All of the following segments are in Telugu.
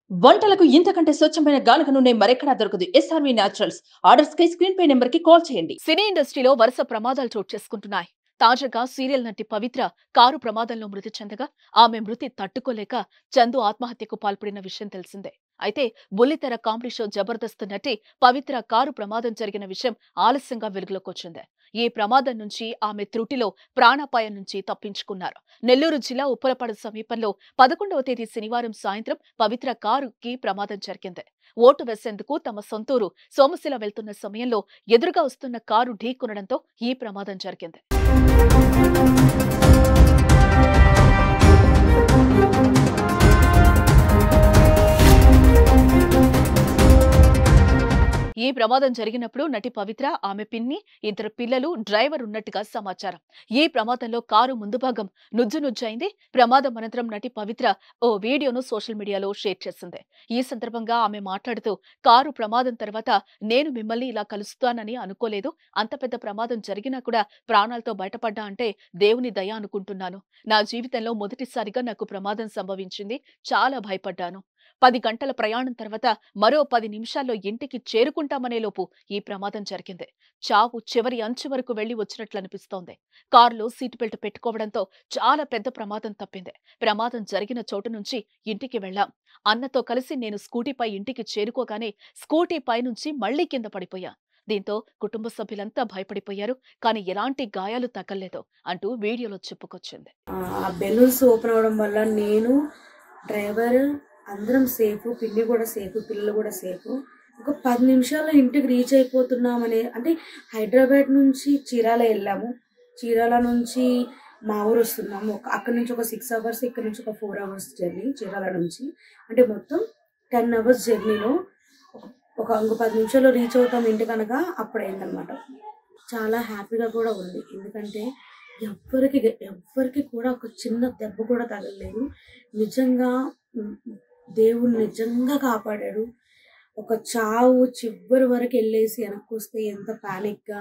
వంటలకు ఇంతకంటే స్వచ్ఛమైన గానుగ నూనె మరెక్కడా దొరకదు ఎస్ఆర్వి న్యాచురల్స్ ఆర్డర్స్ కై స్క్రీన్ పై నెంబర్ కి కాల్ చేయండి సినీ ఇండస్ట్రీలో వరుస ప్రమాదాలు చోటు చేసుకుంటున్నాయి తాజాగా సీరియల్ నటి పవిత్ర కారు ప్రమాదంలో మృతి చెందగా ఆమె మృతి తట్టుకోలేక చందు ఆత్మహత్యకు పాల్పడిన విషయం తెలిసిందే అయితే బుల్లితెర కామెడీ షో జబర్దస్త్ నటి పవిత్ర కారు ప్రమాదం జరిగిన విషయం ఆలస్యంగా వెలుగులోకి వచ్చింది ఈ ప్రమాదం నుంచి ఆమె త్రుటిలో ప్రాణాపాయం నుంచి తప్పించుకున్నారు నెల్లూరు జిల్లా ఉప్పలపాడు సమీపంలో పదకొండవ తేదీ శనివారం సాయంత్రం పవిత్ర కారుకి ప్రమాదం జరిగింది ఓటు వేసేందుకు తమ సొంతూరు సోమశిల వెళ్తున్న సమయంలో ఎదురుగా వస్తున్న కారు ఢీకొనడంతో ఈ ప్రమాదం జరిగింది ఈ ప్రమాదం జరిగినప్పుడు నటి పవిత్ర ఆమె పిన్ని ఇద్దరు పిల్లలు డ్రైవర్ ఉన్నట్టుగా సమాచారం ఈ ప్రమాదంలో కారు ముందు భాగం నుజ్జు నుజ్జైంది ప్రమాదం అనంతరం నటి పవిత్ర ఓ వీడియోను సోషల్ మీడియాలో షేర్ చేసింది ఈ సందర్భంగా ఆమె మాట్లాడుతూ కారు ప్రమాదం తర్వాత నేను మిమ్మల్ని ఇలా కలుస్తానని అనుకోలేదు అంత పెద్ద ప్రమాదం జరిగినా కూడా ప్రాణాలతో బయటపడ్డా అంటే దేవుని దయ అనుకుంటున్నాను నా జీవితంలో మొదటిసారిగా నాకు ప్రమాదం సంభవించింది చాలా భయపడ్డాను పది గంటల ప్రయాణం తర్వాత మరో పది నిమిషాల్లో ఇంటికి చేరుకుంటామనే లోపు ఈ ప్రమాదం జరిగింది చావు చివరి అంచు వరకు వెళ్లి వచ్చినట్లు అనిపిస్తోంది కారులో సీట్ బెల్ట్ పెట్టుకోవడంతో చాలా పెద్ద ప్రమాదం తప్పింది ప్రమాదం జరిగిన చోటు నుంచి ఇంటికి వెళ్ళాం అన్నతో కలిసి నేను స్కూటీపై ఇంటికి చేరుకోగానే స్కూటీ పై నుంచి మళ్లీ కింద పడిపోయా దీంతో కుటుంబ సభ్యులంతా భయపడిపోయారు కానీ ఎలాంటి గాయాలు తగ్గలేదు అంటూ వీడియోలో చెప్పుకొచ్చింది ఆ బెలూన్స్ ఓపెన్ అవడం వల్ల నేను డ్రైవర్ అందరం సేఫ్ పిల్లి కూడా సేఫ్ పిల్లలు కూడా సేఫ్ ఒక పది నిమిషాల్లో ఇంటికి రీచ్ అయిపోతున్నామనే అంటే హైదరాబాద్ నుంచి చీరాల వెళ్ళాము చీరాల నుంచి మా ఊరు వస్తున్నాము ఒక అక్కడ నుంచి ఒక సిక్స్ అవర్స్ ఇక్కడ నుంచి ఒక ఫోర్ అవర్స్ జర్నీ చీరాల నుంచి అంటే మొత్తం టెన్ అవర్స్ జర్నీలో ఒక- ఒక ఇంకో పది నిమిషాల్లో రీచ్ అవుతాం ఇంటికి కనుక అప్పుడైందనమాట చాలా హ్యాపీగా కూడా ఉంది ఎందుకంటే ఎవ్వరికి ఎవ్వరికి కూడా ఒక చిన్న దెబ్బ కూడా తగలలేదు నిజంగా ఉమ్, దేవుడు నిజంగా కాపాడాడు ఒక చావు చివరి వరకు వెళ్ళేసి వెనక్కి వస్తే ఎంత ప్యానిక్గా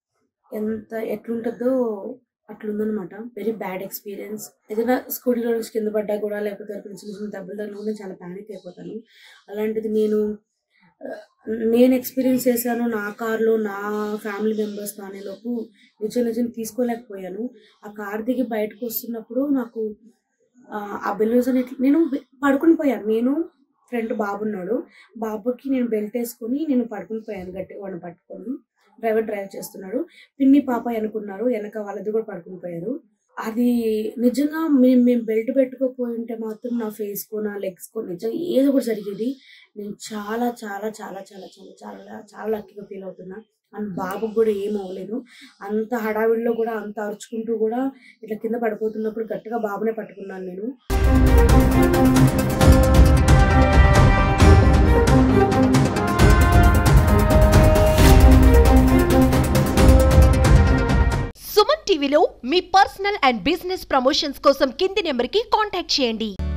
ఎంత ఎట్లుంటుందో అట్లుందనమాట వెరీ బ్యాడ్ ఎక్స్పీరియన్స్ ఏదైనా స్కూటీలో నుంచి కింద పడ్డా కూడా లేకపోతే ఎవరికి చిన్న చిన్న దెబ్బలు తగిలినా కూడా చాలా ప్యానిక్ అయిపోతాను అలాంటిది నేను ఆ, నేను ఎక్స్పీరియన్స్ చేశాను నా కార్లో నా ఫ్యామిలీ మెంబర్స్ లోపు నిజం నిజం తీసుకోలేకపోయాను ఆ కార్ దిగి బయటకు వస్తున్నప్పుడు నాకు ఆ, ఆ బెలూన్స్ అని ఇట్లా- నేను బె- పడుకుని పోయాను నేను ఫ్రెండ్ బాబు ఉన్నాడు బాబుకి నేను బెల్ట్ వేసుకొని నేను పడుకుని పోయాను గట్టిగా వాడిని పట్టుకొని డ్రైవర్ డ్రైవ్ చేస్తున్నాడు పిన్ని పాప అనుకున్నారు వెనక వాళ్ళది కూడా పడుకుని పోయారు అది నిజంగా మేము మేము బెల్ట్ పెట్టుకోపోయి ఉంటే మాత్రం నా ఫేస్కో నా లెగ్స్కో నిజంగా ఏదో ఒకటి జరిగేది నేను చాలా చాలా చాలా చాలా చాలా చాలా చాలా లక్కీగా ఫీల్ అవుతున్నా అండ్ బాబుకి కూడా ఏం అవ్వలేదు అంత హడావిడిలో కూడా అంత అరుచుకుంటూ కూడా ఇట్లా కింద పడిపోతున్నప్పుడు గట్టిగా బాబునే పట్టుకున్నాను నేను సుమన్ టీవీలో మీ పర్సనల్ అండ్ బిజినెస్ ప్రమోషన్స్ కోసం కింది నెంబర్కి కాంటాక్ట్ చేయండి